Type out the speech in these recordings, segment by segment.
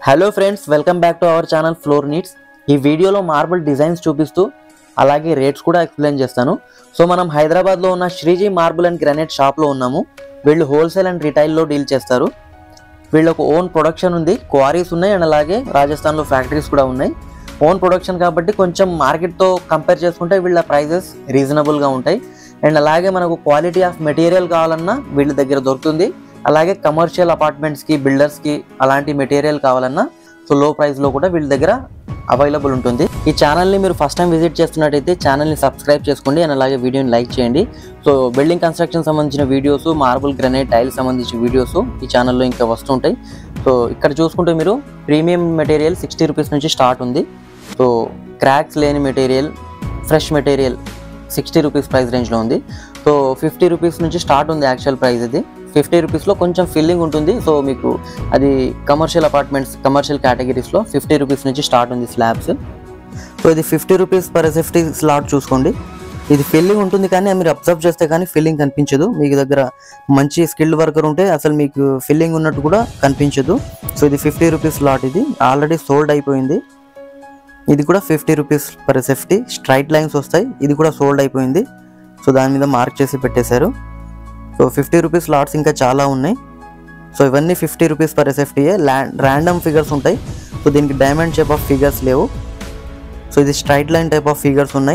hello friends welcome back to our channel floor needs ఈ వీడియోలో marble designs చూపిస్తూ అలాగే రేట్స్ కూడా ఎక్స్ప్లెయిన్ చేస్తాను సో మనం హైదరాబాద్లో ఉన్న శ్రీజీ మార్బుల్ అండ్ గ్రానైట్ షాప్లో ఉన్నాము వీళ్ళు హోల్సేల్ అండ్ రిటైల్లో డీల్ చేస్తారు వీళ్ళకు ఓన్ ప్రొడక్షన్ ఉంది క్వారీస్ ఉన్నాయి అండ్ అలాగే రాజస్థాన్లో ఫ్యాక్టరీస్ కూడా ఉన్నాయి ఓన్ ప్రొడక్షన్ కాబట్టి కొంచెం మార్కెట్తో కంపేర్ చేసుకుంటే వీళ్ళ ప్రైజెస్ రీజనబుల్గా ఉంటాయి అండ్ అలాగే మనకు క్వాలిటీ ఆఫ్ మెటీరియల్ కావాలన్నా వీళ్ళ దగ్గర దొరుకుతుంది అలాగే కమర్షియల్ అపార్ట్మెంట్స్కి బిల్డర్స్కి అలాంటి మెటీరియల్ కావాలన్నా సో లో ప్రైస్లో కూడా వీళ్ళ దగ్గర అవైలబుల్ ఉంటుంది ఈ ఛానల్ని మీరు ఫస్ట్ టైం విజిట్ చేస్తున్నట్టయితే ఛానల్ని సబ్స్క్రైబ్ చేసుకోండి అండ్ అలాగే వీడియోని లైక్ చేయండి సో బిల్డింగ్ కన్స్ట్రక్షన్ సంబంధించిన వీడియోస్ మార్బుల్ గ్రనైట్ టైల్ సంబంధించిన వీడియోస్ ఈ ఛానల్లో ఇంకా వస్తుంటాయి సో ఇక్కడ చూసుకుంటే మీరు ప్రీమియం మెటీరియల్ సిక్స్టీ రూపీస్ నుంచి స్టార్ట్ ఉంది సో క్రాక్స్ లేని material fresh material sixty rupees price రేంజ్లో ఉంది సో ఫిఫ్టీ రూపీస్ నుంచి స్టార్ట్ ఉంది యాక్చువల్ ప్రైస్ ఇది ఫిఫ్టీ రూపీస్లో కొంచెం ఫిల్లింగ్ ఉంటుంది సో మీకు అది కమర్షియల్ అపార్ట్మెంట్స్ కమర్షియల్ కేటగిరీస్లో ఫిఫ్టీ రూపీస్ నుంచి స్టార్ట్ ఉంది స్లాబ్స్ సో ఇది fifty rupees per fifty slot చూసుకోండి ఇది ఫిల్లింగ్ ఉంటుంది కానీ మీరు అబ్జర్వ్ చేస్తే కానీ ఫిల్లింగ్ కనిపించదు మీకు దగ్గర మంచి స్కిల్డ్ వర్కర్ ఉంటే అసలు మీకు ఫిల్లింగ్ ఉన్నట్టు కూడా కనిపించదు సో ఇది ఫిఫ్టీ రూపీస్ స్లాట్ ఇది ఆల్రెడీ సోల్డ్ అయిపోయింది ఇది కూడా fifty rupees per SFT straight lines వస్తాయి ఇది కూడా సోల్డ్ అయిపోయింది సో దాని మీద మార్క్ చేసి పెట్టేశారు సో ఫిఫ్టీ రూపీస్ లాట్స్ ఇంకా చాలా ఉన్నాయి సో ఇవన్నీ ఫిఫ్టీ రూపీస్ పర్ ఎస్ఎఫ్టీఏ ర్యాండమ్ ఫిగర్స్ ఉంటాయి సో దీనికి డైమండ్ షేప్ ఆఫ్ ఫిగర్స్ లేవు సో ఇది straight line type of figures ఉన్నాయి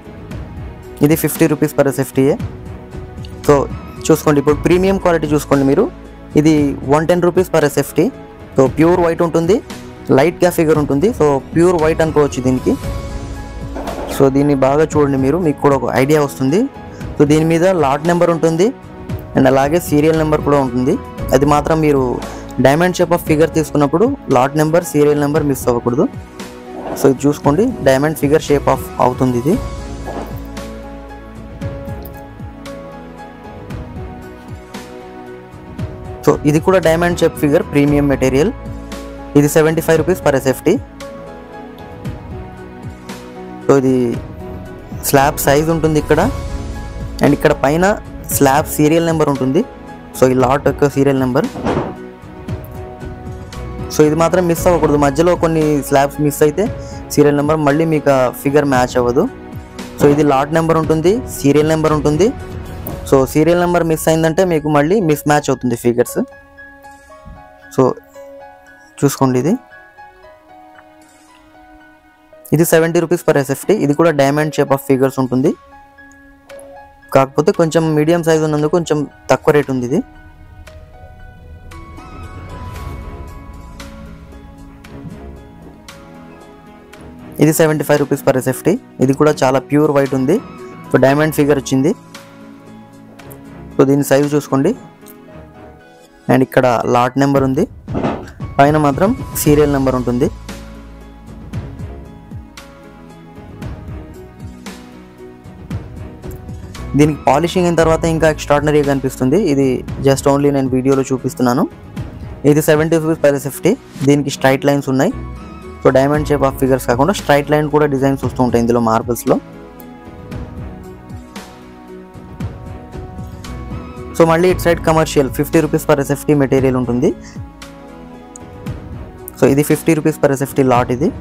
ఇది ఫిఫ్టీ రూపీస్ పర్ ఎస్ఎఫ్టీఏ సో చూసుకోండి ఇప్పుడు ప్రీమియం క్వాలిటీ చూసుకోండి మీరు ఇది one ten rupees per SFT so pure white ఉంటుంది లైట్గా ఫిగర్ ఉంటుంది సో ప్యూర్ వైట్ అనుకోవచ్చు దీనికి సో దీన్ని బాగా చూడండి మీరు మీకు కూడా ఒక ఐడియా వస్తుంది సో దీని మీద లాట్ నెంబర్ ఉంటుంది అండ్ అలాగే సీరియల్ నెంబర్ కూడా ఉంటుంది అది మాత్రం మీరు డైమండ్ షేప్ ఆఫ్ ఫిగర్ తీసుకున్నప్పుడు lot number serial number miss అవ్వకూడదు సో ఇది చూసుకోండి డైమండ్ ఫిగర్ షేప్ ఆఫ్ అవుతుంది ఇది సో ఇది కూడా diamond shape figure premium material ఇది seventy five rupees per SFT so ఇది స్లాబ్ సైజ్ ఉంటుంది ఇక్కడ అండ్ ఇక్కడ పైన స్లాబ్ సీరియల్ నెంబర్ ఉంటుంది సో ఈ లాట్ యొక్క సీరియల్ నెంబర్ సో ఇది మాత్రం మిస్ అవ్వకూడదు మధ్యలో కొన్ని స్లాబ్స్ మిస్ అయితే సీరియల్ నెంబర్ మళ్ళీ మీకు ఫిగర్ మ్యాచ్ అవ్వదు సో ఇది లాట్ నెంబర్ ఉంటుంది సీరియల్ నెంబర్ ఉంటుంది సో సీరియల్ నెంబర్ మిస్ అయిందంటే మీకు మళ్ళీ మిస్ మ్యాచ్ అవుతుంది ఫిగర్స్ సో చూసుకోండి ఇది ఇది సెవెంటీ రూపీస్ పర్ ఎస్ఎఫ్టీ ఇది కూడా డైమండ్ షేప్ ఆఫ్ ఫిగర్స్ ఉంటుంది కాకపోతే కొంచెం మీడియం సైజ్ ఉన్నందుకు కొంచెం తక్కువ రేట్ ఉంది ఇది ఇది seventy five rupees per SFT ఇది కూడా చాలా ప్యూర్ వైట్ ఉంది సో డైమండ్ ఫిగర్ వచ్చింది సో దీని సైజ్ చూసుకోండి అండ్ ఇక్కడ లాట్ నెంబర్ ఉంది పైన మాత్రం సీరియల్ నెంబర్ ఉంటుంది దీనికి పాలిషింగ్ అయిన తర్వాత ఇంకా ఎక్స్ట్రాడినరీగా కనిపిస్తుంది ఇది జస్ట్ ఓన్లీ నేను వీడియోలో చూపిస్తున్నాను ఇది సెవెంటీ రూపీస్ పర్ ఫిఫ్టీ దీనికి స్ట్రైట్ లైన్స్ ఉన్నాయి so diamond shape of figures కాకుండా స్ట్రైట్ లైన్ కూడా డిజైన్స్ వస్తూ ఉంటాయి ఇందులో మార్బల్స్లో సో మళ్ళీ it side commercial fifty rupees per SFT material ఉంటుంది సో ఇది fifty rupees per SFT lot ఇది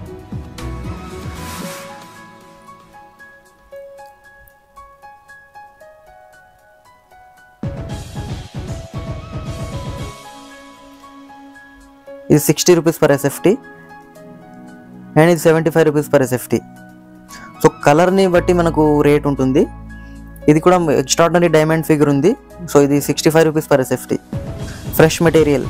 ఇది sixty rupees per SFT and ఇది seventy five rupees per SFT so కలర్ని బట్టి మనకు రేట్ ఉంటుంది ఇది కూడా ఎక్స్ట్రాడినరీ డైమండ్ ఫిగర్ ఉంది సో ఇది sixty five rupees per SFT fresh material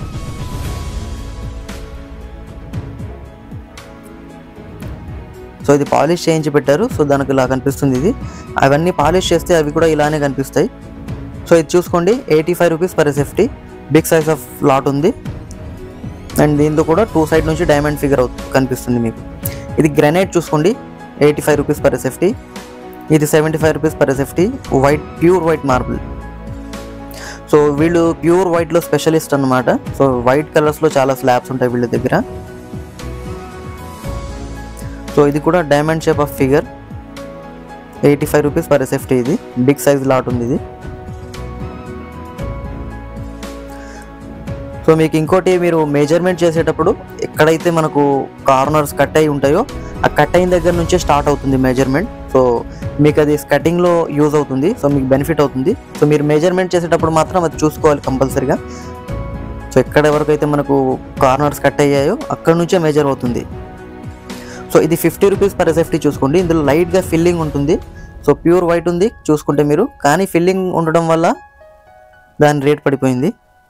so ఇది పాలిష్ చేయించి పెట్టారు సో దానికి ఇలా కనిపిస్తుంది ఇది అవన్నీ పాలిష్ చేస్తే అవి కూడా ఇలానే కనిపిస్తాయి సో ఇది చూసుకోండి eighty five rupees per SFT big size of lot ఉంది అండ్ దీంతో కూడా టూ సైడ్ నుంచి డైమండ్ ఫిగర్ కనిపిస్తుంది మీకు ఇది గ్రనైట్ చూసుకోండి eighty five rupees per SFT ఇది seventy five rupees per SFT white pure white marble so వీళ్ళు ప్యూర్ వైట్లో స్పెషలిస్ట్ అనమాట సో వైట్ కలర్స్లో చాలా స్లాబ్స్ ఉంటాయి వీళ్ళ దగ్గర సో ఇది కూడా diamond shape of figure eighty five rupees per SFT ఇది బిగ్ సైజ్ లాట్ ఉంది ఇది సో మీకు ఇంకోటి మీరు మెజర్మెంట్ చేసేటప్పుడు ఎక్కడైతే మనకు కార్నర్స్ కట్ అయి ఉంటాయో ఆ కట్ అయిన దగ్గర నుంచే స్టార్ట్ అవుతుంది మెజర్మెంట్ సో మీకు అది స్కటింగ్లో యూజ్ అవుతుంది సో మీకు బెనిఫిట్ అవుతుంది సో మీరు మెజర్మెంట్ చేసేటప్పుడు మాత్రం అది చూసుకోవాలి కంపల్సరీగా సో ఎక్కడ వరకు అయితే మనకు కార్నర్స్ కట్ అయ్యాయో అక్కడ నుంచే మెజర్ అవుతుంది సో ఇది ఫిఫ్టీ రూపీస్ పర్ ఎస్ఎఫ్టీ చూసుకోండి ఇందులో లైట్గా ఫిల్లింగ్ ఉంటుంది సో ప్యూర్ వైట్ ఉంది చూసుకుంటే మీరు కానీ ఫిల్లింగ్ ఉండడం వల్ల దాని రేట్ పడిపోయింది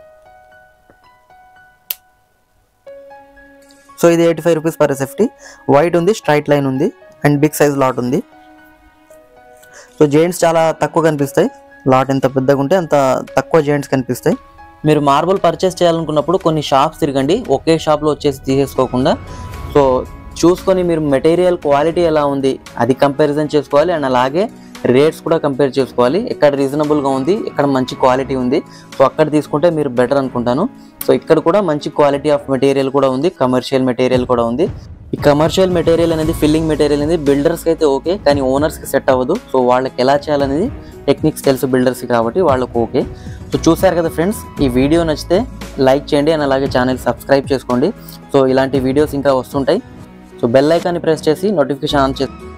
సో ఇది eighty five rupees per SFT white ఉంది స్ట్రైట్ లైన్ ఉంది అండ్ బిగ్ సైజ్ లాట్ ఉంది సో జెయింట్స్ చాలా తక్కువ కనిపిస్తాయి లాట్ ఎంత పెద్దగా ఉంటే అంత తక్కువ జెయింట్స్ కనిపిస్తాయి మీరు మార్బుల్ పర్చేస్ చేయాలనుకున్నప్పుడు కొన్ని షాప్స్ తిరగండి ఒకే షాప్లో వచ్చేసి తీసేసుకోకుండా సో చూసుకొని మీరు మెటీరియల్ క్వాలిటీ ఎలా ఉంది అది కంపారిజన్ చేసుకోవాలి అండ్ అలాగే రేట్స్ కూడా కంపేర్ చేసుకోవాలి ఎక్కడ రీజనబుల్గా ఉంది ఎక్కడ మంచి క్వాలిటీ ఉంది సో అక్కడ తీసుకుంటే మీరు బెటర్ అనుకుంటాను సో ఇక్కడ కూడా మంచి క్వాలిటీ ఆఫ్ మెటీరియల్ కూడా ఉంది కమర్షియల్ మెటీరియల్ కూడా ఉంది ఈ కమర్షియల్ మెటీరియల్ అనేది ఫిల్లింగ్ మెటీరియల్ అనేది బిల్డర్స్కి అయితే ఓకే కానీ ఓనర్స్కి సెట్ అవ్వదు సో వాళ్ళకి ఎలా చేయాలనేది టెక్నిక్స్ తెలుసు బిల్డర్స్కి కాబట్టి వాళ్ళకు ఓకే సో చూసారు కదా ఫ్రెండ్స్ ఈ వీడియో నచ్చితే లైక్ చేయండి అండ్ అలాగే ఛానల్ సబ్స్క్రైబ్ చేసుకోండి సో ఇలాంటి వీడియోస్ ఇంకా వస్తుంటాయి సో బెల్ ఐకాన్ని ప్రెస్ చేసి నోటిఫికేషన్ ఆన్ చేసి